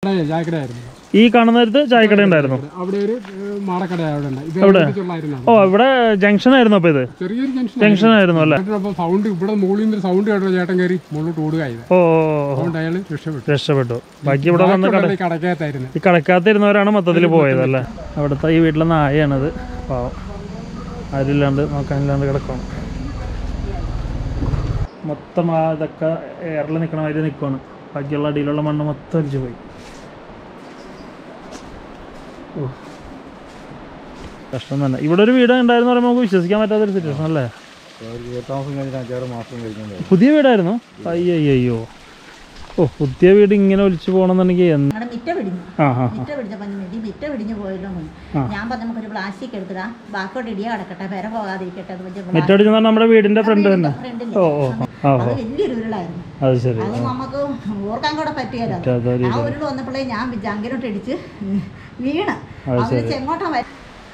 ചായക്കടയായിരുന്നു ഈ കാണുന്നിടത്ത് ചായക്കട ഉണ്ടായിരുന്നു അവിടെ ഒരു ഏഹ്, മാടക്കട അവിടെ ഉണ്ട് ഇത് അടുപ്പിച്ചുള്ളായിരുന്നു ഓ ഇവിടെ ജംഗ്ഷൻ ആയിരുന്നു അപ്പോൾ ഇത് ചെറിയൊരു ജംഗ്ഷൻ ജംഗ്ഷൻ ആയിരുന്നു അല്ലേ അപ്പോൾ സൗണ്ട് ഇവിടെ മുകളിൽ നിന്ന് സൗണ്ട് കേട്ടോ ചേട്ടൻ കയറി മുകളിലോട്ട് ഓടുകയായത് ഓ ഓ, ഓ. അതുകൊണ്ട് അയാൾ രക്ഷപ്പെട്ടു രക്ഷപ്പെട്ടു ബാക്കി ഇവിടെ വന്ന് കട ഈ കടക്കകത്തായിരുന്നു ഈ കടക്കാത്തിരുന്നവരാണ് മൊത്തത്തിൽ പോയത് അല്ലേ അവിടുത്തെ ഈ വീട്ടിലെ നായയാണത് പാവം ആരില്ലാണ്ട് നോക്കാനില്ലാണ്ട് കിടക്കണം മൊത്തം ആ ഇതൊക്കെ എയറിൽ നിൽക്കണ മാതിരി നിൽക്കുകയാണ് ബാക്കിയുള്ള അടിയിലുള്ള മണ്ണ് മൊത്തം അടിച്ചു പോയി ഓ. കഷ്ടം തന്നെ ഇവിടെ ഒരു വീട് ഉണ്ടായിരുന്നു പറയുമ്പോൾ നമുക്ക് വിശ്വസിക്കാൻ പറ്റാത്തൊരു സിറ്റുവേഷൻ അല്ലേ താമസം കഴിഞ്ഞിട്ട് അഞ്ചാറ് മാസം കഴിഞ്ഞു പുതിയ വീടായിരുന്നു അയ്യോ ഓ പുതിയ വീട് ഇങ്ങനെ ഒലിച്ചു പോകണമെന്നുണ്ടെങ്കിൽ എന്ത് ഞങ്ങളുടെ മിറ്റ പിടിഞ്ഞു ആ ആ മിറ്റ പിടിച്ച പഞ്ഞു വേണ്ടി മിറ്റ പിടിഞ്ഞു പോയല്ലോ എന്ന്. ഞാൻ പറഞ്ഞു നമുക്കൊരു പ്ലാസ്റ്റിക് എടുത്തിടാ ബാക്കോട്ട് ഇടിയ കിടക്കട്ടെ പെര പോകാതിരിക്കട്ടെ എന്ന് വെച്ച് മെറ്റടിച്ച് നമ്മുടെ വീടിന്റെ ഫ്രണ്ട് തന്നെ ഫ്രണ്ടിൽ ഓ ഓ ആ അത് ഓ വലിയൊരു ഉരുളായിരുന്നു അത് ശരി അത് നമുക്ക് ഓർക്കാൻ കൂടെ പറ്റിയല്ലോ അത്. പറ്റാത്തൊരു ആ ഉരുൾ വന്നപ്പോഴേ ഞാൻ ജങ്കിലോട്ട് ഇടിച്ച് വീണ് അവര് ചെങ്ങോട്ടാ വര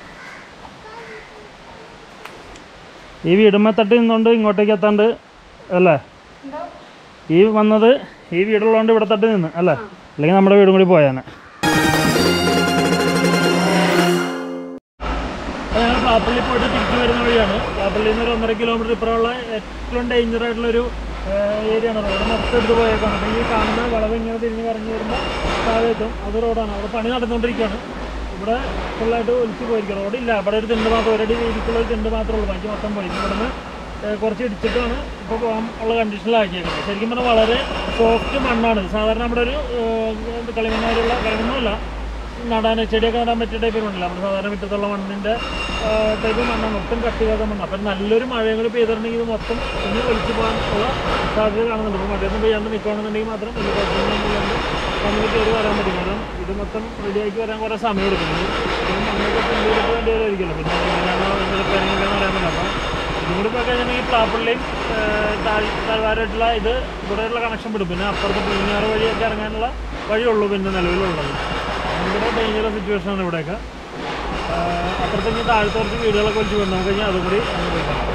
ഈ വീടുമ്മ തട്ടി നിന്നുകൊണ്ട് ഇങ്ങോട്ടേക്ക് എത്താണ്ട് അല്ലേ ഈ വന്നത് ഈ വീടുള്ളതുകൊണ്ട് ഇവിടെ തട്ടി നിന്ന് അല്ലേ അല്ലെങ്കിൽ നമ്മുടെ വീടും കൂടി പോയാനെ ഞങ്ങൾ പാപ്പള്ളി പോയിട്ട് തിരിച്ചു വരുന്ന വഴിയാണ് പാപ്പള്ളിയിൽ നിന്ന് ഒരു ഒന്നര കിലോമീറ്റർ ഇപ്പുറമുള്ള ഏറ്റവും ഡേഞ്ചർ ആയിട്ടുള്ളൊരു ഏരിയ ആണ് റോഡ് മൊത്തം എടുത്ത് പോയേക്കാണ് അപ്പോൾ ഈ കാണുന്ന വളവ് ഇങ്ങനെ തിരിഞ്ഞ് കറങ്ങി വരുമ്പോൾ താഴെ എത്തും അത് റോഡാണ് അവിടെ പണി നടന്നുകൊണ്ടിരിക്കുകയാണ് ഇവിടെ ഫുള്ളായിട്ട് ഒലിച്ച് പോയിരിക്കും റോഡില്ല അവിടെ ഒരു തിണ്ട് മാത്രം ഒരടി വീതിക്കുള്ള ഒരു തിണ്ട് മാത്രമേ ഉള്ളൂ ബാക്കി മൊത്തം പോയി ഇവിടുന്ന് ഏഹ് കുറച്ച് ഇടിച്ചിട്ടാണ് ഇപ്പോൾ പോകാൻ ഉള്ള കണ്ടീഷനിലാക്കിയേക്കുന്നത് ശരിക്കും പറഞ്ഞാൽ വളരെ സോഫ്റ്റ് മണ്ണാണ് സാധാരണ നമ്മുടെ ഒരു ഏഹ്, കളിമണ്ണായിട്ടുള്ള കളിമണ്ണല്ല നടാൻ ചെടിയൊക്കെ നടാൻ പറ്റിയ ടൈപ്പ് മണ്ണല്ല നമ്മുടെ സാധാരണ മുറ്റത്തുള്ള മണ്ണിൻ്റെ ടൈപ്പ് മണ്ണാണ് ഒട്ടും കട്ടിയാത്ത മണ്ണ് അപ്പം നല്ലൊരു മഴയും കൂടി പെയ്തിട്ടുണ്ടെങ്കിൽ ഇത് മൊത്തം ഇനി ഒലിച്ചു പോകാൻ ഉള്ള സാധ്യത കാണുന്നുണ്ട് ഇപ്പോൾ മഴയൊന്നും പെയ്യാണ്ട് നിൽക്കുകയാണെന്നുണ്ടെങ്കിൽ മാത്രം ഇത് കുഴപ്പമൊന്നുമില്ലാണ്ട് നമുക്ക് കയറി വരാൻ പറ്റും കാരണം ഇത് മൊത്തം റെഡിയാക്കി വരാൻ കുറേ സമയം എടുക്കും ഇത് ഇത് മണ്ണൊക്കെ കൊണ്ടുവരുമ്പോൾ വേണ്ടി വരുമായിരിക്കുമല്ലോ പിന്നെ എങ്ങനെയാണോ അതിൻ്റെ റിപ്പയറിംഗ് ഒക്കെ അറിയാൻ പറ്റില്ല അപ്പം ഇതും കൂടി പോയി കഴിഞ്ഞിട്ടുണ്ടെങ്കിൽ പ്ലാപ്പിള്ളിയും താഴ്വാരായിട്ടുള്ള ഇത് ഇവിടെയുള്ള കണക്ഷൻ വിടും പിന്നെ അപ്പുറത്ത് പൂഞ്ഞാറ് വഴിയൊക്കെ ഇറങ്ങാനുള്ള വഴിയുള്ളൂ പിന്നെ നിലവിലുള്ളത് ഭയങ്കര ഡേഞ്ചറസ് സിറ്റുവേഷൻ ആണ് ഇവിടെയൊക്കെ ആഹ് അപ്പുറത്തേക്ക് താഴത്തെ കുറച്ച് വീടുകളൊക്കെ വലിച്ചു കൊണ്ട് നമുക്ക് കഴിഞ്ഞാൽ അതും കൂടി അങ്ങ് പോയി കാണാം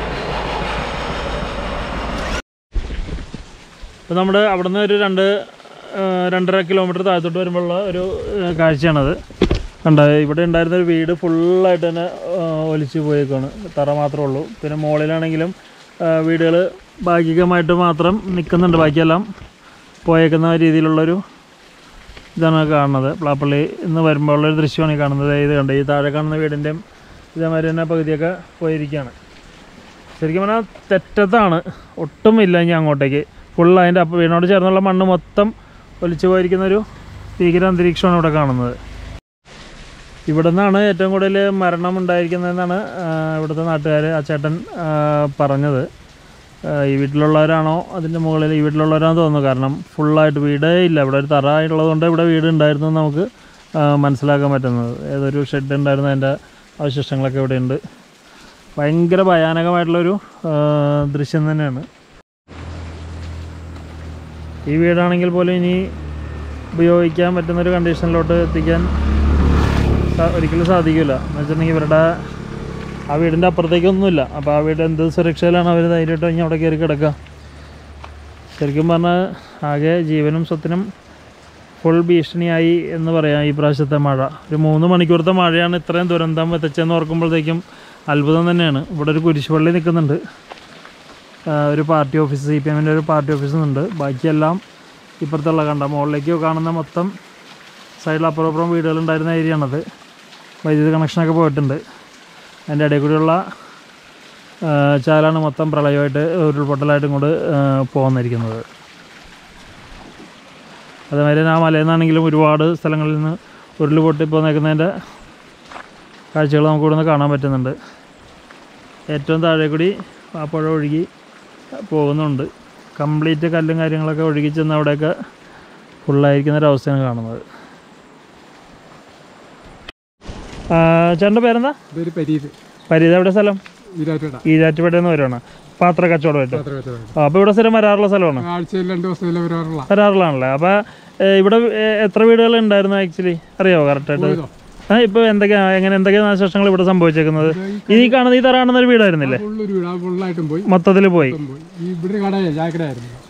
അപ്പോൾ നമ്മുടെ അവിടുന്ന് ഒരു രണ്ട് ആഹ് രണ്ടര കിലോമീറ്റർ താഴത്തോട്ട് വരുമ്പോഴുള്ള ഒരു ആഹ് കാഴ്ചയാണത് കണ്ട ഇവിടെ ഉണ്ടായിരുന്ന ഒരു വീട് ഫുള്ളായിട്ട് തന്നെ ആഹ് ഒലിച്ച് പോയേക്കാണ് തറ മാത്രമേ ഉള്ളൂ പിന്നെ മുകളിലാണെങ്കിലും വീടുകൾ ഭാഗികമായിട്ട് മാത്രം നിൽക്കുന്നുണ്ട് ബാക്കിയെല്ലാം പോയേക്കുന്ന രീതിയിലുള്ളൊരു ഇതാണ് കാണുന്നത് പ്ലാപ്പള്ളി ഇന്ന് വരുമ്പോൾ ഉള്ളൊരു ദൃശ്യമാണ് ഈ കാണുന്നത് ഇത് കണ്ട് ഈ താഴെ കാണുന്ന വീടിൻ്റെയും ഇതേമാതിരി തന്നെ പകുതിയൊക്കെ പോയിരിക്കുകയാണ് ശരിക്കും പറഞ്ഞാൽ തെറ്റത്താണ് ഒട്ടും ഇല്ല ഇനി അങ്ങോട്ടേക്ക് ഫുൾ അതിൻ്റെ അപ്പം വീടിനോട് ചേർന്നുള്ള മണ്ണ് മൊത്തം ഒലിച്ചു പോയിരിക്കുന്ന ഒരു ഭീകര അന്തരീക്ഷമാണ് ഇവിടെ കാണുന്നത് ഇവിടെ നിന്നാണ് ഏറ്റവും കൂടുതൽ മരണം ഉണ്ടായിരിക്കുന്നതെന്നാണ് ആ, ഇവിടുത്തെ നാട്ടുകാർ ആ ചേട്ടൻ ആ, പറഞ്ഞത് ആ, ഈ വീട്ടിലുള്ളവരാണോ അതിൻ്റെ മുകളിൽ ഈ വീട്ടിലുള്ളവരാണെന്ന് തോന്നുന്നു കാരണം ഫുള്ളായിട്ട് വീടേ ഇല്ല ഇവിടെ ഒരു തറ ഉള്ളതുകൊണ്ട് ഇവിടെ വീട് ഉണ്ടായിരുന്നു എന്ന് നമുക്ക് ആ, മനസ്സിലാക്കാൻ പറ്റുന്നത് ഏതൊരു ഷെഡ് ഉണ്ടായിരുന്നു അതിൻ്റെ അവശിഷ്ടങ്ങളൊക്കെ ഇവിടെ ഉണ്ട് ഭയങ്കര ഭയാനകമായിട്ടുള്ളൊരു ആ, ദൃശ്യം തന്നെയാണ് ഈ വീടാണെങ്കിൽ പോലും ഇനി ഉപയോഗിക്കാൻ പറ്റുന്നൊരു കണ്ടീഷനിലോട്ട് എത്തിക്കാൻ സാ- ഒരിക്കലും സാധിക്കില്ല എന്ന് വെച്ചിട്ടുണ്ടെങ്കിൽ ഇവരുടെ ആ വീടിൻ്റെ അപ്പുറത്തേക്കൊന്നുമില്ല അപ്പോൾ ആ വീട് എന്ത് സുരക്ഷയിലാണ് അവർ ധൈര്യമായിട്ട് ഇനി അവിടെ കയറി കിടക്കുക ശരിക്കും പറഞ്ഞാൽ ആകെ ജീവനും സ്വത്തിനും ഫുൾ ഭീഷണിയായി എന്ന് പറയാം ഈ പ്രാവശ്യത്തെ മഴ ഒരു മൂന്ന് മണിക്കൂറത്തെ മഴയാണ് ഇത്രയും ദുരന്തം എത്തിച്ചെന്ന് ഓർക്കുമ്പോഴത്തേക്കും അത്ഭുതം തന്നെയാണ് ഇവിടെ ഒരു കുരിശുപള്ളി നിൽക്കുന്നുണ്ട് ആ, ഒരു പാർട്ടി ഓഫീസ് സി പി എമ്മിൻ്റെ ഒരു പാർട്ടി ഓഫീസ് ഉണ്ട് ബാക്കിയെല്ലാം ഇപ്പുറത്തുള്ള കണ്ട മുകളിലേക്ക് കാണുന്ന മൊത്തം സൈഡിൽ അപ്പുറം അപ്പുറം വീടുകളുണ്ടായിരുന്ന ഏരിയ ആണത് വൈദ്യുതി കണക്ഷനൊക്കെ പോയിട്ടുണ്ട് അതിൻ്റെ ഇടയിൽ കൂടിയുള്ള ആ, ചാലാണ് മൊത്തം പ്രളയമായിട്ട് ഉരുൾപൊട്ടലായിട്ട് ഇങ്ങോട്ട് ആ, പോന്നിരിക്കുന്നത് അതേമാതിരി തന്നെ ആ മലയിൽ നിന്നാണെങ്കിലും ഒരുപാട് സ്ഥലങ്ങളിൽ നിന്ന് ഉരുൾ പൊട്ടി പോന്നേക്കുന്നതിൻ്റെ കാഴ്ചകൾ നമുക്ക് ഇവിടെ നിന്ന് കാണാൻ പറ്റുന്നുണ്ട് ഏറ്റവും താഴെ കൂടി ആ പുഴ ഒഴുകി പോകുന്നുണ്ട് കംപ്ലീറ്റ് കല്ലും കാര്യങ്ങളൊക്കെ ഒഴുകി ചെന്ന് അവിടെയൊക്കെ ഫുള്ളായിരിക്കുന്ന ഒരു അവസ്ഥയാണ് കാണുന്നത് ആ, ചേട്ടൻ്റെ പേരെന്താ ഇതൊരു പരീത് പരിധി എവിടെ സ്ഥലം ഈരാറ്റട ഈരാറ്റുപേട്ട എന്ന് വരുവാണ് പാത്ര കച്ചവടമായിട്ട് അത്ര വെച്ചതാണ് ആ, അപ്പോൾ ഇവിടെ സ്ഥലം വരാറുള്ള സ്ഥലമാണ് ആഴ്ചയിൽ രണ്ട് ദിവസത്തിൽ വരാറുള്ള വരാറുള്ളതാണല്ലേ അപ്പോൾ ഇവിടെ ഏ, എത്ര വീടുകൾ ഉണ്ടായിരുന്നു ആക്ച്വലി അറിയാമോ കറക്റ്റായിട്ട് ആ ഇപ്പോൾ എന്തൊക്കെയാ എങ്ങനെ എന്തൊക്കെയാ നാശനഷ്ടങ്ങൾ ഇവിടെ സംഭവിച്ചേക്കുന്നത് ഈ കാണുന്ന ഈ തറ കാണുന്ന ഒരു വീടായിരുന്നില്ലേ ഫുള്ളൊരു വീട് ആ ഫുള്ളായിട്ടും പോയി മൊത്തത്തിൽ പോയി മൊത്തം പോയി ഈ ഇവിടെ ഒരു കടയാ ചായക്കടയായിരുന്നു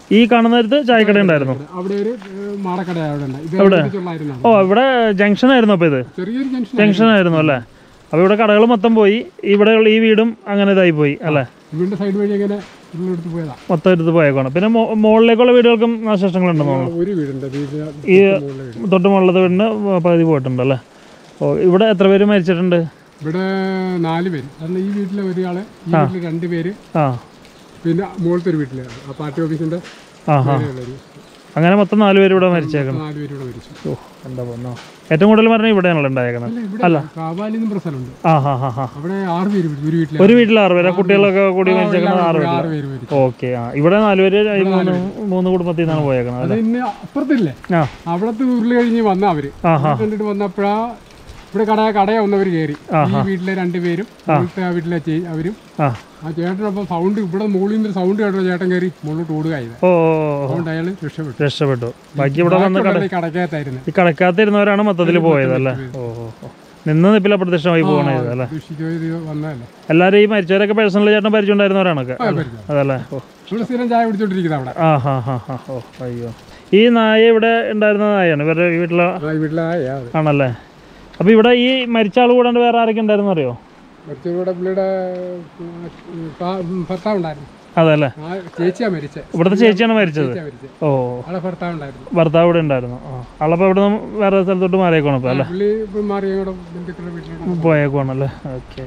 ഈ കാണുന്നിടത്ത് ചായക്കട ഉണ്ടായിരുന്നു അവിടെ ഒരു ഏഹ്, മാടക്കട അവിടെ ഉണ്ട് ഇത് അവിടെ? അടുത്തുള്ളായിരുന്നാണ്. ഓ ഇവിടെ ജംഗ്ഷൻ ആയിരുന്നു അപ്പോൾ ഇത് ചെറിയൊരു ജംഗ്ഷൻ ജംഗ്ഷൻ ആയിരുന്നു അല്ലേ അപ്പോൾ ഇവിടെ കടകൾ മൊത്തം പോയി ഇവിടെയുള്ള ഈ വീടും അങ്ങനെ ഇതായി പോയി അല്ലേ വീടിന്റെ സൈഡ് വഴി ഇങ്ങനെ ഉള്ളെടുത്ത് പോയതാ മൊത്തം എടുത്ത് പോയേക്കാണ് പിന്നെ മോ- മുകളിലേക്കുള്ള വീടുകൾക്കും നാശനഷ്ടങ്ങളുണ്ടെന്ന് തോന്നുന്നു ഒരു വീടുണ്ട് വീടിന്റെ ഈ മുകളിലെ വീട്. തൊട്ട് മുകളിലത്തെ വീടിന് പകുതി പോയിട്ടുണ്ട് അല്ലേ ഓ ഇവിടെ എത്ര പേര് മരിച്ചിട്ടുണ്ട് ഇവിടെ നാല് പേര് കാരണം ഈ വീട്ടിലെ ഒരാള് ഈ വീട്ടിൽ രണ്ട് പേര് ആ പിന്നെ മുകളിലത്തെ ഒരു വീട്ടിലെ ആ പാർട്ടി ഓഫീസിന്റെ ആ ഹാ മേലെയുള്ളൊരു അങ്ങനെ മൊത്തം നാല് പേര് ഇവിടെ മരിച്ചേക്കണം നാല് പേര് ഇവിടെ മരിച്ചു ഓ എന്താ പോന്നോ ഏറ്റവും കൂടുതൽ പറഞ്ഞാൽ ഇവിടെയാണല്ലോ ഉണ്ടായേക്കുന്നത് അല്ല ഇവിടെ കാവാലി എന്നും സ്ഥലമുണ്ട് ആ ഹാ ഹാ ഹാ അവിടെ ആറ് പേര് മരിച്ചു. ഒരു വീട്ടിലെ ഒരു വീട്ടിൽ ആറ് പേര് കുട്ടികളൊക്കെ കൂടി മരിച്ചേക്കുന്നത് ആറ് പേര് ആറ് പേര് മരിച്ചു ഓക്കെ ആ ഇവിടെ നാല് പേര് ഈ മൂന്ന് മൂന്ന് കുടുംബത്തിൽ നിന്നാണ് പോയേക്കുന്നത് അത് അല്ലേ ഇന്ന് അപ്പുറത്തില്ലേ ആ അവിടത്തെ ഉരുള് കഴിഞ്ഞ് വന്ന അവര് ആ ഹാ കണ്ടിട്ട് വന്നപ്പോഴാ ഇവിടെ കട കടയെ വന്നവർ കയറി ഈ വീട്ടിലെ രണ്ടുപേരും ഇവിടുത്തെ ആ വീട്ടിലെ ചേ അവരും ആ ആ ചേട്ടനപ്പം സൗണ്ട് ഇവിടെ മുകളിൽ നിന്ന് സൗണ്ട് കേട്ടോ ചേട്ടൻ കയറി മുകളിലോട്ട് ഓടുകയായത് ഓ ഓ, ഓ, ഓ. അതുകൊണ്ട് അയാൾ രക്ഷപ്പെട്ടു രക്ഷപ്പെട്ടു ബാക്കി ഇവിടെ വന്ന് കട ബാക്കിയുള്ളവര് ഈ കടക്കകത്തായിരുന്നു ഈ കടക്കാത്തിരുന്നവരാണ് മൊത്തത്തിൽ പോയത് അല്ലേ ഓ ഓ ഓ നിന്ന് നിപ്പിൽ അപ്രത്യക്ഷമായി പോകണ ഇത് അല്ലേ ദുഷിക്കോ വന്നതല്ലേ എല്ലാവരും ഈ മരിച്ചവരൊക്കെ പേഴ്സണലി ചേട്ടൻ പരിചയമുണ്ടായിരുന്നവരാണൊക്കെ അല്ലേ? അതല്ലേ ഓ ഇവിടെ സ്ഥിരം ചായ കുടിച്ചോണ്ടിരിക്കുന്നത് അവിടെ ആ ഹാ ഹാ ഹാ ഓ അയ്യോ ഈ നായ ഇവിടെ ഉണ്ടായിരുന്ന നായാണ് ഇവരുടെ വീട്ടിലെ ആ, ഈ വീട്ടിലെ ആയ അത് ആണല്ലേ അപ്പോൾ ഇവിടെ ഈ മരിച്ച ആൾ കൂടാണ്ട് വേറെ ആരൊക്കെ ഉണ്ടായിരുന്നു അറിയോ കുറച്ചുകൂടെ പുള്ളിയുടെ ഉം, ഭ- ഭർത്താവ് ഉണ്ടായിരുന്നു അതല്ലേ ആ ചേച്ചിയാ മരിച്ചത് ഇവിടുത്തെ ചേച്ചിയാണ് മരിച്ചത് ചേച്ചിയാ മരിച്ചത് ഓ ആളെ ഭർത്താവ് ഉണ്ടായിരുന്നു ഭർത്താവ് ഇവിടെ ഉണ്ടായിരുന്നു ആ ആളപ്പോൾ ഇവിടെ നിന്ന് വേറെ സ്ഥലത്തോട്ട് മാറിയേക്കണം ഇപ്പോൾ അല്ലേ പുള്ളി ഇപ്പം മാറി ഞങ്ങളുടെ ബന്ധുക്കളുടെ വീട്ടിലോട്ട് പോയേക്കുവാണല്ലേ ഓക്കെ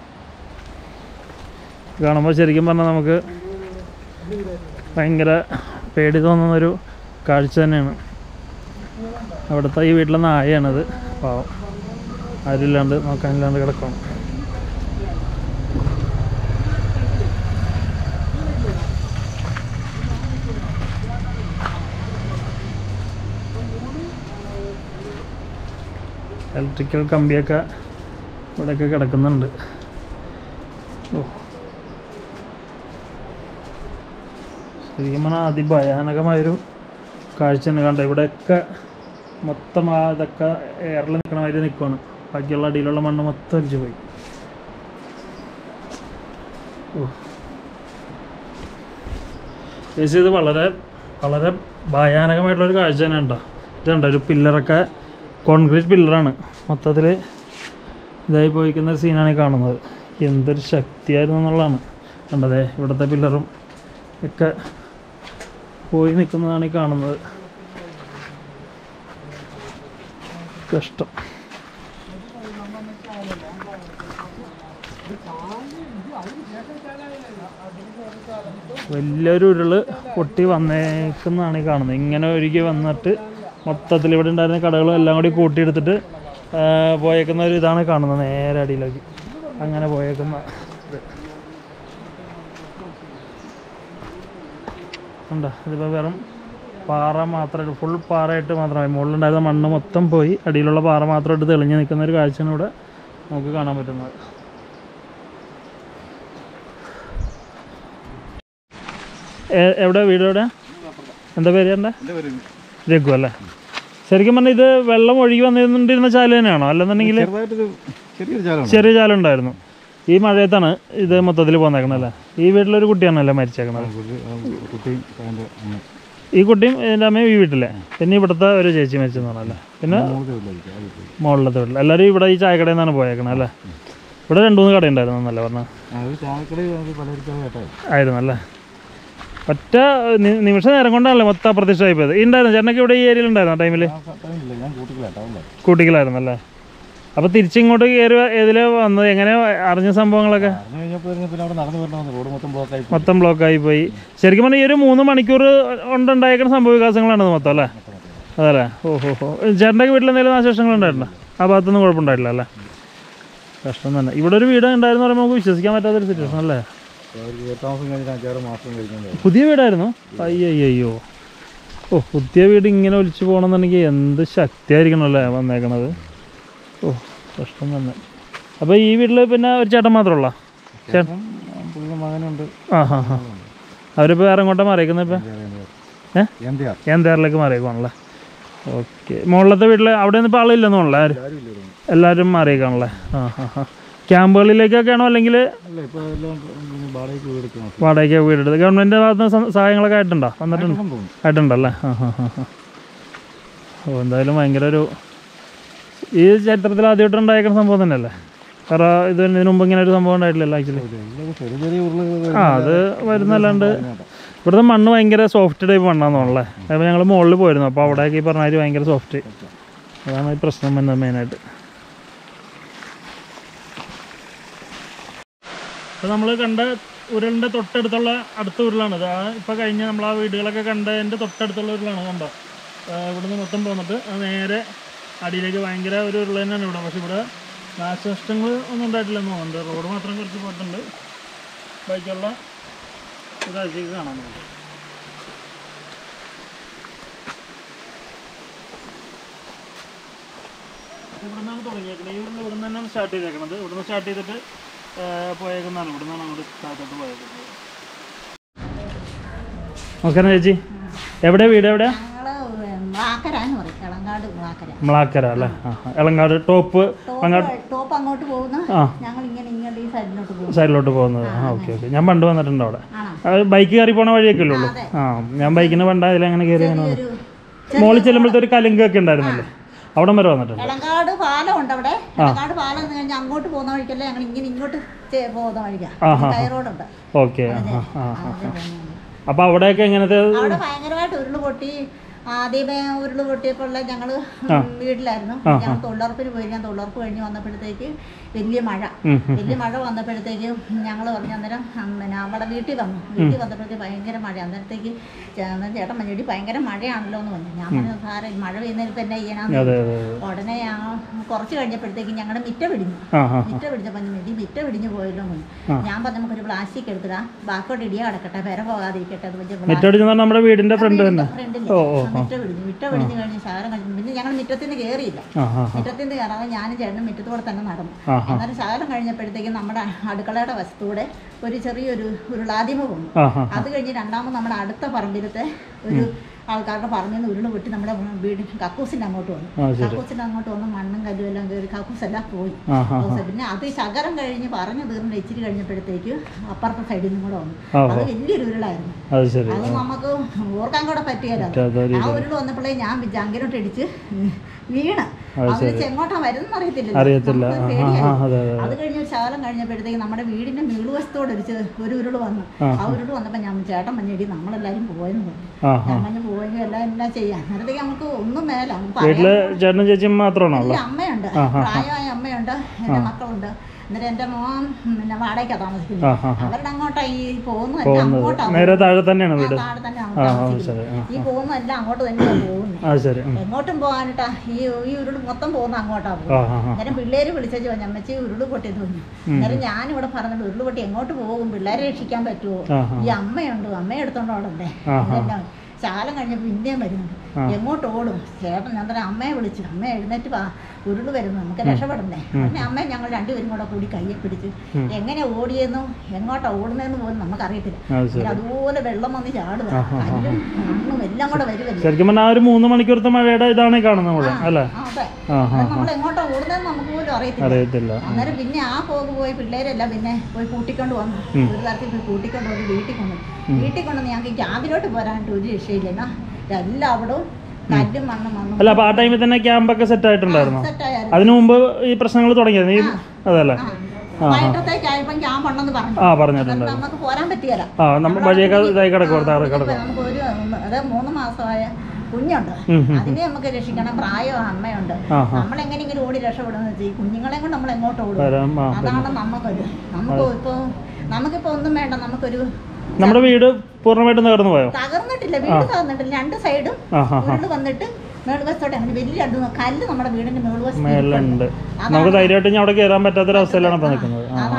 കാണുമ്പോൾ ശരിക്കും പറഞ്ഞാൽ നമുക്ക് ഭയങ്കര പേടി തോന്നുന്നൊരു കാഴ്ച തന്നെയാണ് അവിടുത്തെ ഈ വീട്ടിലെ നായയാണത് പാവം ആരുമില്ലാണ്ട് നോക്കാനില്ലാണ്ട് കിടക്കണം ഇലക്ട്രിക്കൽ കമ്പിയൊക്കെ ഇവിടെയൊക്കെ കിടക്കുന്നുണ്ട് ഓ ശരിക്കും പറഞ്ഞാൽ അതിഭയാനകമായൊരു കാഴ്ച തന്നെ കണ്ട ഇവിടെയൊക്കെ മൊത്തം ആ ഇതൊക്കെ എയറിൽ നിൽക്കണ മാതിരി നിൽക്കുവാണ് ബാക്കിയുള്ള അടിയിലുള്ള മണ്ണ് മൊത്തം ഒലിച്ചു പോയി ഓ ചേച്ചി ഇത് വളരെ വളരെ ഭയാനകമായിട്ടുള്ളൊരു കാഴ്ച തന്നെ ഉണ്ടോ ഇതുണ്ട് ഒരു പില്ലറൊക്കെ കോൺക്രീറ്റ് പില്ലറാണ് മൊത്തത്തിൽ ഇതായി പോയിക്കുന്ന ഒരു സീനാണ് ഈ കാണുന്നത് എന്തൊരു ശക്തിയായിരുന്നു എന്നുള്ളതാണ് കണ്ടതേ ഇവിടുത്തെ പില്ലറും ഒക്കെ പോയി നിൽക്കുന്നതാണ് ഈ കാണുന്നത് കഷ്ടം വലിയൊരു ഉരുള് പൊട്ടി വന്നേക്കുന്നതാണ് ഈ കാണുന്നത് ഇങ്ങനെ ഒഴുകി വന്നിട്ട് മൊത്തത്തിൽ ഇവിടെ ഉണ്ടായിരുന്ന കടകളും എല്ലാം കൂടി കൂട്ടിയെടുത്തിട്ട് ആ, പോയേക്കുന്ന ഒരു ഇതാണ് കാണുന്നത് നേരെ അടിയിലേക്ക് അങ്ങനെ പോയേക്കുന്ന ഇത് ഉണ്ടോ ഇതിപ്പോൾ വെറും പാറ മാത്രമായിട്ട് ഫുൾ പാറയായിട്ട് മാത്രമായി മുകളിലുണ്ടായിരുന്ന മണ്ണ് മൊത്തം പോയി അടിയിലുള്ള പാറ മാത്രമായിട്ട് തെളിഞ്ഞ് നിൽക്കുന്ന ഒരു കാഴ്ചയാണ് ഇവിടെ നമുക്ക് കാണാൻ പറ്റുന്നത് എ- എവിടെ വീട് എവിടെ എന്താ പേര് എൻ്റെ രഘു അല്ലേ ശരിക്കും പറഞ്ഞാൽ ഇത് വെള്ളം ഒഴുകി വന്നിരുന്നിരുന്ന ചാല് തന്നെയാണോ അല്ലെന്നുണ്ടെങ്കിൽ ചെറുതായിട്ടൊരു ചെറിയൊരു ചാലാണ് ചെറിയ ചാലം ഉണ്ടായിരുന്നു ഈ മഴയത്താണ് ഇത് മൊത്തത്തിൽ പോന്നേക്കണല്ലേ ഈ വീട്ടിലൊരു കുട്ടിയാണല്ലേ മരിച്ചേക്കണത് കുട്ടിയും അതിൻ്റെ അമ്മ ഈ കുട്ടിയും എൻ്റെ അമ്മയും ഈ വീട്ടിലെ പിന്നെ ഇവിടുത്തെ ഒരു ചേച്ചി മരിച്ചെന്ന് പറഞ്ഞല്ലേ പിന്നെ മൂന്ന് വീട്ടിലായിരിക്കും ആ വീട്ടിൽ മുകളിലത്തെ വീട്ടിൽ എല്ലാവരും ഇവിടെ ഈ ചായക്കടയിൽ നിന്നാണ് പോയേക്കണത് അല്ലേ ഇവിടെ രണ്ട് മൂന്ന് കട ഉണ്ടായിരുന്നു എന്നല്ലേ പറഞ്ഞത് അത് ചായക്കടയിൽ പലചരക്കാർ കേട്ടായി ആയിരുന്നല്ലേ ഒറ്റ നി- നിമിഷ നേരം കൊണ്ടാണല്ലേ മൊത്തം അപ്രത്യക്ഷമായി പോയത് ഈ ഉണ്ടായിരുന്നു ചേട്ടനൊക്കെ ഇവിടെ ഈ ഏരിയയിൽ ഉണ്ടായിരുന്നു ടൈമിൽ ആ ടൈമില്ല ഞാൻ കൂട്ടിക്കില്ല കൂട്ടിക്കലായിരുന്നല്ലേ അപ്പോൾ തിരിച്ചിങ്ങോട്ട് കയറി ഏതിലെ വന്നത് എങ്ങനെ അറിഞ്ഞ സംഭവങ്ങളൊക്കെ അറിഞ്ഞു കഴിഞ്ഞപ്പോൾ പിന്നെ അവിടെ നടന്നു വരണമെന്ന് റോഡ് മൊത്തം ബ്ലോക്കായി മൊത്തം ബ്ലോക്കായി പോയി ശരിക്കും പറഞ്ഞാൽ ഈ ഒരു മൂന്ന് മണിക്കൂർ കൊണ്ടുണ്ടായിരിക്കുന്ന സംഭവ വികാസങ്ങളാണ് ഇത് മൊത്തം അല്ലേ അതല്ലേ ഓ ഹോ ഹോ ചേട്ടൻ്റെ വീട്ടിൽ എന്തെങ്കിലും നാശനഷ്ടങ്ങൾ ഉണ്ടായിട്ടുണ്ടോ ആ ഭാഗത്തൊന്നും കുഴപ്പമുണ്ടായിട്ടില്ല അല്ലേ കഷ്ടം തന്നെ ഇവിടെ ഒരു വീട് ഉണ്ടായിരുന്നു പറയുമ്പോൾ നമുക്ക് വിശ്വസിക്കാൻ പറ്റാത്തൊരു സിറ്റുവേഷൻ അല്ലേ ഒരു താമസം കഴിഞ്ഞിട്ട് അഞ്ചാറ് മാസം കഴിഞ്ഞിട്ടുണ്ടായിരുന്നു പുതിയ വീടായിരുന്നു അയ്യോ ഓ പുതിയ വീട് ഇങ്ങനെ ഒലിച്ചു പോകണമെന്നുണ്ടെങ്കിൽ എന്ത് ശക്തിയായിരിക്കണമല്ലേ വന്നേക്കണത് ഓ കഷ്ടം തന്നെ അപ്പോൾ ഈ വീട്ടിൽ പിന്നെ ഒരു ചേട്ടൻ മാത്രമുള്ള ചേട്ടൻ പുള്ളിയുടെ മകനുണ്ട് ആ ഹാ ഹാ അവരിപ്പോൾ വേറെ എങ്ങോട്ടാണ് മാറിയേക്കുന്നത് ഇപ്പം ഏ എം ഡി ആർ ഏന്തേറിലേക്ക് മാറിയേക്കാണല്ലേ ഓക്കെ മുകളിലത്തെ വീട്ടിൽ അവിടെ നിന്ന് ഇപ്പോൾ ആളില്ലെന്ന് തോന്നല്ലേ ആരും ആരും ഇല്ല ഇവിടെ എല്ലാവരും മാറിയേക്കാണല്ലേ ആ ഹാ ഹാ ക്യാമ്പുകളിലേക്കൊക്കെ ആണോ അല്ലെങ്കിൽ അല്ല ഇപ്പോൾ എല്ലാം പിന്നെ വാടകയ്ക്ക് വീടെടുക്കണം വാടകയ്ക്ക് വീടെടുത്ത് ഗവൺമെൻറ് ഭാഗത്ത് നിന്ന് സ- സഹായങ്ങളൊക്കെ ആയിട്ടുണ്ടോ വന്നിട്ടുണ്ട് തോന്നുന്നു ആയിട്ടുണ്ടല്ലേ ആ ഹാ ഹാ ഹാ ഓ എന്തായാലും ഭയങ്കര ഒരു ഈ ചരിത്രത്തിൽ ആദ്യമായിട്ട് ഉണ്ടായിരിക്കുന്ന സംഭവം തന്നെയല്ലേ കാരണം ഇത് ഇതിനു മുമ്പ് ഇങ്ങനെ ഒരു സംഭവം ഉണ്ടായിട്ടില്ലല്ലോ ആക്ച്വലി ഇതൊക്കെ ചെറിയ ചെറിയ ഉരുളകൾ ആ അത് വരുന്നല്ലാണ്ട് ഇവിടുത്തെ മണ്ണ് ഭയങ്കര സോഫ്റ്റ് ടൈപ്പ് മണ്ണാന്നുള്ളേ അപ്പോൾ ഞങ്ങൾ മുകളിൽ പോയിരുന്നു അപ്പോൾ അവിടെയൊക്കെ ഈ പറഞ്ഞ മാതിരി ഭയങ്കര സോഫ്റ്റ് അതാണ് ഈ പ്രശ്നം വരുന്നത് മെയിനായിട്ട് ഇപ്പോൾ നമ്മൾ കണ്ട ഉരുളിൻ്റെ തൊട്ടടുത്തുള്ള അടുത്ത ഉരുളാണ് ഇത് ആ ഇപ്പോൾ കഴിഞ്ഞ നമ്മൾ ആ വീടുകളൊക്കെ കണ്ടതിൻ്റെ തൊട്ടടുത്തുള്ള ഉരുളാണ് കണ്ടോ ആ, ഇവിടുന്ന് മൊത്തം പോന്നിട്ട് അത് നേരെ അടിയിലേക്ക് ഭയങ്കര ഒരു ഉരുള തന്നെയാണ് ഇവിടെ പക്ഷേ ഇവിടെ നാശനഷ്ടങ്ങൾ ഒന്നും ഉണ്ടായിട്ടില്ലെന്ന് തോന്നുന്നുണ്ട് റോഡ് മാത്രം കുറച്ച് പോയിട്ടുണ്ട് ബാക്കിയുള്ള കാഴ്ചയ്ക്ക് കാണാൻ നമുക്ക് ഇവിടെ നിന്നാണ് തുടങ്ങിയേക്കുന്നത് ഈ ഉരുള് ഇവിടെ നിന്നാണ് സ്റ്റാർട്ട് ചെയ്തേക്കുന്നത് ഇവിടെ നിന്ന് സ്റ്റാർട്ട് ചെയ്തിട്ട് പോയേക്കുന്നതാണ് ഇവിടെ നിന്നാണ് അങ്ങോട്ട് താഴത്തോട്ട് പോയേക്കുന്നത് നമസ്കാരം ചേച്ചി എവിടെ വീട് എവിടെയാ ഞങ്ങള് മ്ലാക്കര എന്ന് പറയും ഇളങ്കാട് മ്ലാക്കര മ്ലാക്കര അല്ലേ ആ ആ. എളങ്കാട് ടോപ്പ് അങ്ങോട്ട് ടോപ്പ് ടോപ്പ് അങ്ങോട്ട് പോകുന്നു ആ. ഞങ്ങൾ ഇങ്ങനെ ഇങ്ങോട്ട് ഈ സൈഡിലോട്ട് പോകും സൈഡിലോട്ട് പോകുന്നത് ആ ഓക്കെ ഓക്കെ ഞാൻ പണ്ട് വന്നിട്ടുണ്ട് അവിടെ ആണോ ബൈക്ക് കയറി പോണ വഴിയൊക്കെ ഉള്ളൂ ആ ഞാൻ ബൈക്കിന് പണ്ട് അതിലങ്ങനെ കയറി അങ്ങനെ വന്നു. ഒരു മോളിൽ ചെല്ലുമ്പോഴത്തെ ഒരു കലുങ്കൊക്കെ ഉണ്ടായിരുന്നില്ലേ അവിടം വരെ വന്നിട്ടുണ്ട് ഇളങ്കാട് പാലം ഉണ്ട് അവിടെ ഇളങ്കാട് പാലം എന്ന് കഴിഞ്ഞാൽ അങ്ങോട്ട് പോകുന്ന വഴിക്കല്ല ഞങ്ങൾ ഇങ്ങനെ ഇങ്ങോട്ട് ചെ- പോകുന്ന വഴിക്കാ ആഹാ. ടൈ റോഡുണ്ട് ഓക്കെ ആ ആ ആ അതിലെ പോകുന്നത്. അപ്പോൾ അവിടെയൊക്കെ എങ്ങനത്തെ അവിടെ ഭയങ്കരമായിട്ട് ഉരുള് പൊട്ടി ആദ്യമേ ഉരുള് പൊട്ടിയപ്പോൾ ഞങ്ങൾ വീട്ടിലായിരുന്നു ഞങ്ങൾ തൊഴിലുറപ്പിന് പോയി ഞാൻ തൊഴിലുറപ്പ് കഴിഞ്ഞ് വന്നപ്പോഴത്തേക്ക് വലിയ മഴ ഉം, വലിയ മഴ വന്നപ്പോഴത്തേക്ക് ഞങ്ങൾ പറഞ്ഞു അന്നേരം ഉം, പിന്നെ അവിടെ വീട്ടിൽ വന്നു വീട്ടിൽ വന്നപ്പോഴത്തേക്ക് ഭയങ്കര മഴ അന്നേരത്തേക്ക് ചേ- ചേട്ടൻ മഞ്ഞടി ഭയങ്കര മഴയാണല്ലോ എന്ന് പറഞ്ഞു ഞാൻ പറഞ്ഞു സാറേ മഴ പെയ്യുന്നതിൽ ഇപ്പം എന്നാ ചെയ്യാനാന്ന് അതെ അതെ അതെ ഉടനെ ആ കുറച്ച് കഴിഞ്ഞപ്പോഴത്തേക്ക് ഞങ്ങളുടെ മിറ്റ പിടിഞ്ഞു ആ ആ മിറ്റ പിടിച്ചപ്പോൾ മിടി മിറ്റ പിടിഞ്ഞു പോയല്ലോ എന്ന് ആ. ഞാൻ പറഞ്ഞു നമുക്കൊരു പ്ലാസ്റ്റിക് എടുത്തിടാ ബാക്കോട്ട് ഇടിയ കിടക്കട്ടെ പെര പോകാതിരിക്കട്ടെ അത് വെച്ച് നെറ്റടിച്ച് നമ്മുടെ വീടിന്റെ ഫ്രണ്ട് തന്നെ ഫ്രണ്ടിൽ ഓ ഓ മിറ്റ പിടിഞ്ഞു മിറ്റ പിടിഞ്ഞു കഴിഞ്ഞ് ശകലം കഴിഞ്ഞു പിന്നെ ഞങ്ങൾ മുറ്റത്തിൽ നിന്ന് കയറിയില്ല ആ ആ മുറ്റത്തിൽ നിന്ന് കയറാതെ ഞാനും ചേട്ടനും മുറ്റത്തൂടെ തന്നെ നടന്നു ആ ആ അന്നേരം ശകലം കഴിഞ്ഞപ്പോഴത്തേക്കും നമ്മുടെ അടുക്കളയുടെ വശത്തൂടെ ഒരു ചെറിയൊരു ഉരുളാദിമ വന്നു ആ ആ അത് കഴിഞ്ഞ് രണ്ടാമത് നമ്മുടെ അടുത്ത പറമ്പിലത്തെ ഒരു ആൾക്കാരുടെ പറമ്പിൽ നിന്ന് ഉരുള് പൊട്ടി നമ്മുടെ വീട് കക്കൂസിൻ്റെ അങ്ങോട്ട് വന്നു ആ ശരി കക്കൂസിൻ്റെ അങ്ങോട്ട് വന്ന് മണ്ണും കല്ലും എല്ലാം കയറി കക്കൂസ് എല്ലാം പോയി ആ ആ കക്കൂസ് പിന്നെ അത് ശകലം കഴിഞ്ഞ് പറഞ്ഞു തീർന്ന് ഇച്ചിരി കഴിഞ്ഞപ്പോഴത്തേക്ക് അപ്പുറത്തെ സൈഡിൽ നിന്നും കൂടെ വന്നു ആ അത് ഓ വലിയൊരു ഉരുളായിരുന്നു അത് ശരി അത് നമുക്ക് ഓർക്കാൻ കൂടെ പറ്റിയല്ലോ അതൊരു ആ ഉരുള് വന്നപ്പോഴേ ഞാൻ ജാങ്കിലോട്ട് ഇടിച്ച് വീണ് അത് അത് വെച്ച് എങ്ങോട്ടാ വരുന്ന അറിയത്തില്ല അറിയത്തില്ല ആ ആ അതെ അതെ അത് കഴിഞ്ഞ് ഒരു ശകലം കഴിഞ്ഞപ്പോഴത്തേക്ക് നമ്മുടെ വീടിന്റെ മേളുവശത്തോട് ഒരു ചെ- ഒരു ഉരുള് വന്നു ആ. ആ ഉരുള് വന്നപ്പോൾ ഞാൻ ചേട്ടൻ മഞ്ഞടി നമ്മളെല്ലാരും പോയെന്ന് പറഞ്ഞു ആ ആ ഞാൻ പറഞ്ഞു പോയെങ്കിൽ എല്ലാം എല്ലാം ചെയ്യാം അന്നേരത്തേക്ക് നമുക്ക് ഒന്നും മേല നമുക്ക് വീട്ടില് പറയാൻ ചേട്ടനും ചേച്ചിയും മാത്രമാണോ ഇല്ല, ഉള്ളത് അമ്മയുണ്ട് ആ, ആ, ആ. പ്രായമായ അമ്മയുണ്ട് എൻ്റെ മക്കളുണ്ട് എന്നിട്ട് എൻ്റെ മോൻ പിന്നെ വാടകയ്ക്കാണ് താമസിക്കുന്നത് ആ ആ ആ അവരുടെ അങ്ങോട്ടാ ഈ പോകുന്നത് പോകുന്നത് അങ്ങോട്ടാ നേരെ താഴെ തന്നെയാണ് വീട് താഴെ തന്നെയാണ് ആ ആ താമസിക്കുന്നത് ശരി ആ ഈ പോകുന്നതെല്ലാം അങ്ങോട്ട് തന്നെയാണ് പോകുന്നത് ആ ശരി ഉം. എങ്ങോട്ടും പോകാനിട്ടാ ഈ ഈ ഉരുള് മൊത്തം പോകുന്ന അങ്ങോട്ടാ ആ പോകുന്നത് ആ ആ അന്നേരം പിള്ളേര് വിളിച്ചു പറഞ്ഞു അമ്മച്ചി ഉരുള് പൊട്ടിയെന്ന് പറഞ്ഞു അന്നേരം ഞാനിവിടെ പറഞ്ഞിട്ട് ഉരുള് പൊട്ടി എങ്ങോട്ട് പോകും പിള്ളേരെ രക്ഷിക്കാൻ പറ്റുമോ ആ ആ ഈ അമ്മയുണ്ട് അമ്മയെ എടുത്തോണ്ട് ഓടണ്ടേ ആ, ആ. ഇതെല്ലാം ശാലം കഴിഞ്ഞപ്പോൾ പിന്നെയും വരുന്നുണ്ട് എങ്ങോട്ട് ഓടും ചേട്ടൻ അന്നേരം അമ്മയെ വിളിച്ചു അമ്മ എഴുന്നേറ്റ് വാ ഉരുള് വരുന്നു നമുക്ക് രക്ഷപ്പെടണ്ടേ പിന്നെ അമ്മയും ഞങ്ങൾ രണ്ടുപേരും കൂടെ കൂടി കയ്യെ പിടിച്ച് എങ്ങനെ ഓടിയെന്നും എങ്ങോട്ടാ ഓടുന്നതെന്ന് പോലും നമുക്കറിയത്തില്ല അത് ശരി അന്നേരം അതുപോലെ വെള്ളം വന്ന് ചാടുക കല്ലും മണ്ണും എല്ലാം കൂടെ വരുമല്ലോ ശരിക്കും പറഞ്ഞാൽ ആ ഒരു മൂന്ന് മണിക്കൂറത്തെ മഴയുടെ ഇതാണ് ഈ കാണുന്നത് നമ്മൾ അല്ലേ ആ, അതെ ആ ആ അത് നമ്മൾ എങ്ങോട്ടാ ഓടുന്നതെന്ന് നമുക്ക് പോലും അറിയത്തില്ല അറിയത്തില്ല അന്നേരം പിന്നെ ആ പോക്ക് പോയി പിള്ളേരെല്ലാം പിന്നെ പോയി കൂട്ടിക്കൊണ്ട് വന്നു ഒരു തരത്തിൽ പോയി കൂട്ടിക്കൊണ്ട് വന്ന് വീട്ടിൽ കൊണ്ടു വീട്ടിൽ കൊണ്ടുവന്ന് ഞങ്ങൾക്ക് ക്യാമ്പിലോട്ട് പോരാനായിട്ട് ഒരു രക്ഷയില്ല എന്നാ എല്ലാവിടവും കല്ലും മണ്ണും മണ്ണും അല്ല അപ്പൊ ആ ടൈമിൽ തന്നെ ക്യാമ്പൊക്കെ സെറ്റ് ആയിട്ടുണ്ടായിരുന്നു സെറ്റായാലും അതിനു മുമ്പ് ഈ പ്രശ്നങ്ങൾ തുടങ്ങിയത് ഈ അതല്ലേ വൈകിട്ടത്തേക്കായപ്പം ക്യാമ്പ് ഉണ്ടെന്ന് പറഞ്ഞു ആ പറഞ്ഞിട്ടുണ്ട് അന്നേരം നമുക്ക് പോരാൻ പറ്റിയല്ല ആ നമ്മൾ വഴിയൊക്കെ ഇതായി കിടക്കും താഴെ കിടക്കും നമുക്ക് ഒരു അത് മൂന്ന് മാസമായ കുഞ്ഞുണ്ട് ഉം, ഉം. അതിനെ നമുക്ക് രക്ഷിക്കണം പ്രായം അമ്മയുണ്ട് ആ ആ നമ്മൾ എങ്ങനെയെങ്കിലും ഓടി രക്ഷപ്പെടുന്നത് വെച്ചാൽ ഈ കുഞ്ഞുങ്ങളെ കൊണ്ട് നമ്മൾ എങ്ങോട്ട് ഓടും വരാം ആ അതാണ് നമുക്കൊരു നമുക്ക് ഇപ്പോൾ നമുക്കിപ്പോൾ ഒന്നും വേണ്ട നമുക്കൊരു നമ്മുടെ വീട് പൂർണ്ണമായിട്ടും തകർന്നു പോയോ തകർന്നിട്ടില്ല വീട് തകർന്നിട്ടില്ല രണ്ട് സൈഡും ആ ആ ആ ഉരുള് വന്നിട്ട് മേളുവശത്തോടെ അങ്ങനെ വലിയ രണ്ട് കല്ല് നമ്മുടെ വീടിന്റെ മേളുവശത്ത് മേലുണ്ട് അതാണ് നമുക്ക് ധൈര്യമായിട്ട് ഇനി അവിടെ കയറാൻ പറ്റാത്തൊരവസ്ഥയിലാണ് ഇപ്പൊ നിൽക്കുന്നത് ആ ആ അതാണ്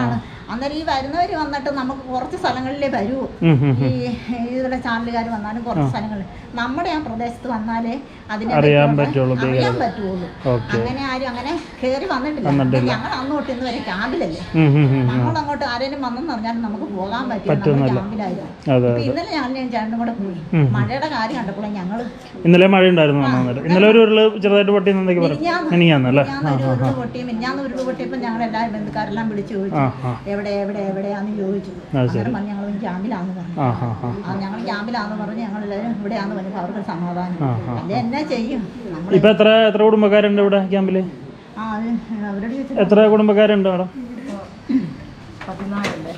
അന്നേരം ഈ വരുന്നവർ വന്നിട്ട് നമുക്ക് കുറച്ച് സ്ഥലങ്ങളിലേ വരൂ ഉം, ഉം, ഈ ഇതിലെ ചാനലുകാർ വന്നാലും കുറച്ച് സ്ഥലങ്ങളിൽ നമ്മുടെ ആ പ്രദേശത്ത് വന്നാലേ അതിനെ അറിയാൻ പറ്റിയുള്ള- പറ്റുള്ളൂ, അറിയാൻ പറ്റുള്ളൂ ഓക്കെ അങ്ങനെ ആരും അങ്ങനെ കയറി വന്നിട്ടില്ല വന്നിട്ടില്ല. ഞങ്ങൾ അങ്ങ് തൊട്ട് ഇന്ന് വരെ ക്യാമ്പിലല്ലേ ഉം, ഉം, ഉം. നമ്മൾ അങ്ങോട്ട് ആരെങ്കിലും വന്നെന്ന് പറഞ്ഞാൽ നമുക്ക് പോകാൻ പറ്റില്ല നമ്മൾ പറ്റുന്നില്ല. ക്യാമ്പിലായിരുന്നു അതെ ഇപ്പൊ ഇന്നലെ ഞാനും ചേട്ടനും കൂടെ പോയി ഉം. മഴയുടെ കാര്യം കണ്ടപ്പോൾ ഞങ്ങൾ ഇന്നലെ മഴ ഉണ്ടായിരുന്നു അന്നേരം ഇന്നലെ ഒരു ഉരുള് ചെറുതായിട്ട് പൊട്ടി എന്തൊക്കെ പറയും മിനിങ്ങാന്നല്ലേ മിനിഞ്ഞാന്ന് ഒരു ഉരുള് പൊട്ടി മിനിഞ്ഞാന്ന് ഉരുള് പൊട്ടിയപ്പോൾ ഞങ്ങൾ എല്ലാവരും ബന്ധുക്കാരെല്ലാം വിളിച്ചു ആ ചോദിച്ചു ആ എവിടെ എവിടെ എവിടെയാന്ന് ചോദിച്ചു അത് ശരി. അങ്ങനെ പറഞ്ഞു ഞങ്ങൾ ക്യാമ്പിലാന്ന് പറഞ്ഞു ആ ആ ആ ആ ഞങ്ങൾ ക്യാമ്പിലാന്ന് പറഞ്ഞ് ഞങ്ങൾ എല്ലാവരും ഇവിടെയാന്ന് പറഞ്ഞപ്പോൾ അവർക്ക് സമാധാനം ആ, ആ. അല്ലെ എന്നാ ചെയ്യും നമ്മൾ ഇപ്പൊ എത്ര എത്ര കുടുംബക്കാരുണ്ട് ഇവിടെ ക്യാമ്പില് ആ അത് അവരോട് ചോദിച്ചു എത്ര കുടുംബക്കാരുണ്ട് അവിടെ പതിനാലല്ലേ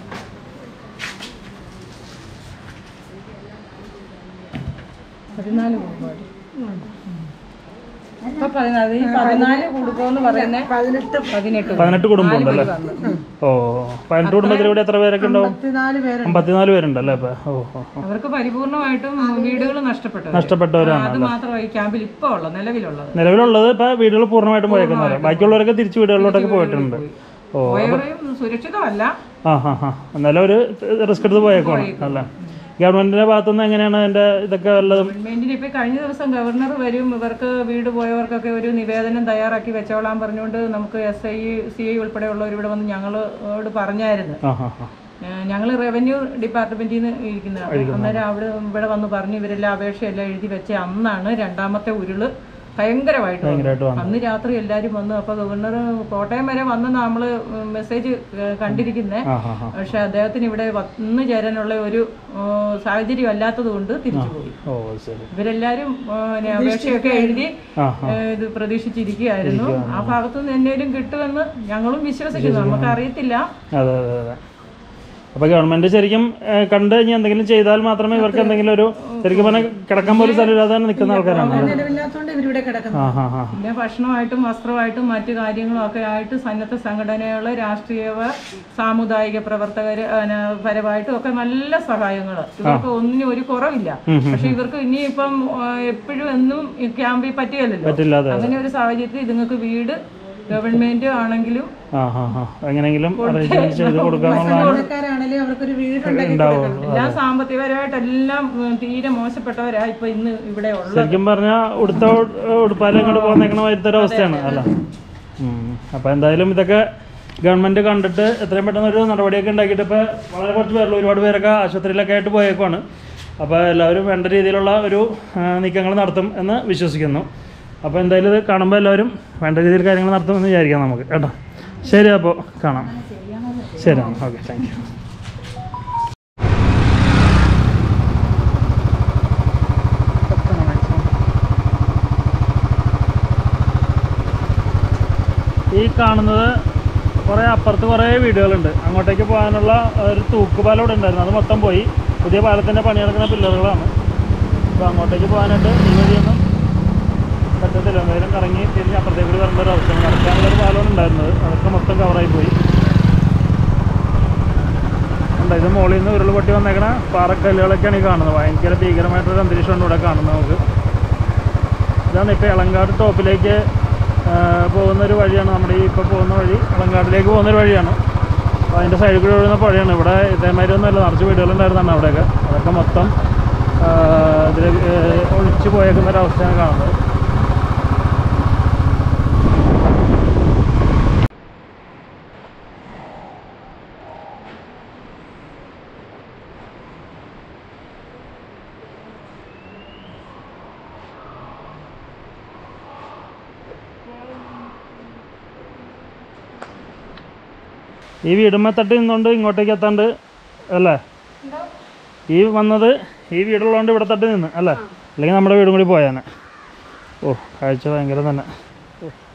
പതിനാല് കുടുംബം ഇപ്പൊ പതിനാല് ഈ പതിനാല് കുടുംബം എന്ന് പറയുന്നത് പതിനെട്ട് പതിനെട്ട് പതിനെട്ട് കുടുംബം ഉണ്ടല്ലേ ഓ പതിനെട്ട് കുടുംബത്തിൽ ഇവിടെ എത്ര പേരൊക്കെ ഉണ്ടാവും പതിനാല് പേര് അമ്പത്തിനാല് പേരുണ്ടല്ലേ ഇപ്പൊ ഓ ഓ ഓ. അവർക്ക് പരിപൂർണമായിട്ടും വീടുകൾ നഷ്ടപ്പെട്ടു നഷ്ടപ്പെട്ടവരാണ് അത് മാത്രമായി ക്യാമ്പിൽ ഇപ്പൊ ഉള്ളത് നിലവിലുള്ളത് നിലവിലുള്ളത് ഇപ്പൊ വീടുകൾ പൂർണ്ണമായിട്ടും പോയേക്കുന്നവരാണ് ബാക്കിയുള്ളവരൊക്കെ തിരിച്ചു വീടുകളിലോട്ടൊക്കെ പോയിട്ടുണ്ട് ഓ പോയവരെയും സുരക്ഷിതമല്ല ആ ഹാ ഹാ എന്നാലും ഒരു റിസ്ക് എടുത്ത് പോയേക്കുവാണ് അല്ലേ ഗവൺമെന്റിന്റെ ഭാഗത്തുനിന്ന് എങ്ങനെയാണ് അതിന്റെ ഇതൊക്കെ വല്ലതും ഗവൺമെന്റിന് ഇപ്പൊ കഴിഞ്ഞ ദിവസം ഗവർണർ വരും ഇവർക്ക് വീട് പോയവർക്കൊക്കെ ഒരു നിവേദനം തയ്യാറാക്കി വെച്ചോളാൻ പറഞ്ഞുകൊണ്ട് നമുക്ക് എസ് ഐ സി ഐ ഉൾപ്പെടെയുള്ളവർ ഇവിടെ വന്ന് ഞങ്ങളോട് പറഞ്ഞായിരുന്നു ആ ഹാ ഹാ ഞങ്ങൾ റവന്യൂ ഡിപ്പാർട്ട്മെന്റിൽ നിന്ന് ഇരിക്കുന്നതാണ് അന്നേരം അവിടെ ഇവിടെ വന്ന് പറഞ്ഞു ഇവരെല്ലാം അപേക്ഷയെല്ലാം എഴുതി വെച്ച അന്നാണ് രണ്ടാമത്തെ ഉരുള് ഭയങ്കരമായിട്ട് വന്നത്. ഭയങ്കരമായിട്ട് വന്നു അന്ന് രാത്രി എല്ലാവരും വന്നു അപ്പോൾ ഗവർണർ കോട്ടയം വരെ വന്ന് നമ്മൾ മെസ്സേജ് കണ്ടിരിക്കുന്നത് ആ ഹാ ഹാ പക്ഷെ അദ്ദേഹത്തിന് ഇവിടെ വന്നു ചേരാനുള്ള ഒരു ആ, സാഹചര്യം അല്ലാത്തത് കൊണ്ട് തിരിച്ചുപോയി ഓ ശരി ഇവരെല്ലാരും ആ, പിന്നെ അപേക്ഷയൊക്കെ എഴുതി ആ ഏ, ഇത് പ്രതീക്ഷിച്ചിരിക്കുകയായിരുന്നു ആ ഭാഗത്തുനിന്ന് എന്നേലും കിട്ടുമെന്ന് ഞങ്ങളും വിശ്വസിക്കുന്നു നമുക്ക് അറിയത്തില്ല അതെ അതെ അതെ അപ്പൊ ഗവൺമെന്റ് ശരിക്കും ഏഹ്, കണ്ടു കഴിഞ്ഞാൽ എന്തെങ്കിലും ചെയ്താൽ മാത്രമേ ഇവർക്ക് എന്തെങ്കിലും ഒരു ശരിക്കും പറഞ്ഞാൽ കിടക്കാൻ പോലും സ്ഥലമില്ലാതെ നിൽക്കുന്ന ആൾക്കാരാണ് നിലവില്ലാത്തതുകൊണ്ട് ഇവരിവിടെ കിടക്കുന്നു ആ ഹാ ഹാ പിന്നെ ഭക്ഷണമായിട്ടും വസ്ത്രമായിട്ടും മറ്റു കാര്യങ്ങളും ഒക്കെ ആയിട്ട് സന്നദ്ധ സംഘടനകൾ രാഷ്ട്രീയ സാമുദായിക പ്രവർത്തകർ പരമായിട്ടും ഒക്കെ നല്ല സഹായങ്ങൾ ഇവർക്ക് ഒന്നിനും ഒരു കുറവില്ല പക്ഷെ ഇവർക്ക് ഇനിയിപ്പം എപ്പോഴും എന്നും ഈ ക്യാമ്പിൽ പറ്റുകയല്ലോ പറ്റില്ലാതെ അങ്ങനെ ഒരു സാഹചര്യത്തിൽ ഇതുങ്ങൾക്ക് വീട് ഗവൺമെന്റ് ആണെങ്കിലും ആ ഹാ ഹാ എങ്ങനെയെങ്കിലും അറേഞ്ച്മെന്റ് ചെയ്ത് കൊടുക്കാന്നുള്ളതാണ് ആണെങ്കിലും അവർക്കൊരു വീടുണ്ടെങ്കിൽ ഉണ്ടാവുള്ളൂ എല്ലാം സാമ്പത്തികപരമായിട്ട് എല്ലാം ഉം, തീരെ മോശപ്പെട്ടവരാ ഇപ്പൊ ഇന്ന് ഇവിടെ ഉള്ളത് ശരിക്കും പറഞ്ഞാൽ ഉടുത്ത ഉടുപ്പാലും ഇങ്ങോട്ട് പോന്നേക്കണ മാതിരത്തെ ഒരു അവസ്ഥയാണ് അല്ല ഉം. അപ്പൊ എന്തായാലും ഇതൊക്കെ ഗവൺമെന്റ് കണ്ടിട്ട് എത്രയും പെട്ടെന്ന് ഒരു നടപടിയൊക്കെ ഉണ്ടാക്കിയിട്ട് ഇപ്പോൾ വളരെ കുറച്ച് പേരുള്ളൂ ഒരുപാട് പേരൊക്കെ ആശുപത്രിയിലൊക്കെ ആയിട്ട് പോയേക്കുവാണ് അപ്പോൾ എല്ലാവരും വേണ്ട രീതിയിലുള്ള ഒരു നീക്കങ്ങൾ നടത്തും എന്ന് വിശ്വസിക്കുന്നു അപ്പോൾ എന്തായാലും ഇത് കാണുമ്പോൾ എല്ലാവരും വേണ്ട രീതിയിൽ കാര്യങ്ങൾ നടത്തുമെന്ന് വിചാരിക്കാം നമുക്ക് കേട്ടോ ശരി അപ്പോൾ കാണാം ശരി ഓക്കെ താങ്ക് യു ഈ കാണുന്നത് കുറേ അപ്പുറത്ത് കുറേ വീടുകളുണ്ട് അങ്ങോട്ടേക്ക് പോകാനുള്ള ഒരു തൂക്കുപാലം ഇവിടെ ഉണ്ടായിരുന്നു അത് മൊത്തം പോയി പുതിയ പാലത്തിൻ്റെ പണി നടക്കുന്ന പില്ലറുകളാണ് അപ്പോൾ അങ്ങോട്ടേക്ക് പോകാനായിട്ട് ഈ വഴിയൊന്നും പറ്റത്തില്ല എന്തെങ്കിലും കറങ്ങി തിരിഞ്ഞ് അപ്പുറത്തേക്ക് കൂടി വരേണ്ട ഒരു അവസ്ഥയാണ് നടക്കാനുള്ളൊരു പാലമാണ് ഉണ്ടായിരുന്നത് അതൊക്കെ മൊത്തം കവറായി പോയി ഉണ്ട് ഇത് മുകളിൽ നിന്ന് ഉരുൾ പൊട്ടി വന്നേക്കണ പാറക്കല്ലുകളൊക്കെയാണ് ഈ കാണുന്നത് ഭയങ്കര ഭീകരമായിട്ടൊരു അന്തരീക്ഷമാണ് ഇവിടെ കാണുന്നത് നമുക്ക് ഇതാണ് ഇപ്പോൾ ഇളങ്കാട് ടോപ്പിലേക്ക് ആ, പോകുന്ന ഒരു വഴിയാണ് നമ്മുടെ ഈ ഇപ്പോൾ പോകുന്ന വഴി ഇളങ്കാടിലേക്ക് പോകുന്ന ഒരു വഴിയാണ് അപ്പോൾ അതിൻ്റെ സൈഡിൽ കൂടി ഒഴുകുന്ന പുഴയാണ് ഇവിടെ ഇതേമാതിരി ഒന്നുമല്ല നിറച്ച് വീടുകളുണ്ടായിരുന്നാണ് അവിടെയൊക്കെ അതൊക്കെ മൊത്തം ഇതിൽ ഒഴിച്ചു പോയേക്കുന്ന ഒരു അവസ്ഥയാണ് കാണുന്നത് ഈ വീടുമ്മ തട്ടി നിന്നുകൊണ്ട് ഇങ്ങോട്ടേക്ക് എത്താണ്ട് അല്ലേ ഈ വന്നത് ഈ വീടുള്ളതുകൊണ്ട് ഇവിടെ തട്ടി നിന്ന് അല്ലേ അല്ലെങ്കിൽ നമ്മുടെ വീടും കൂടി പോയാനെ ഓ കാഴ്ച ഭയങ്കര തന്നെ ഓ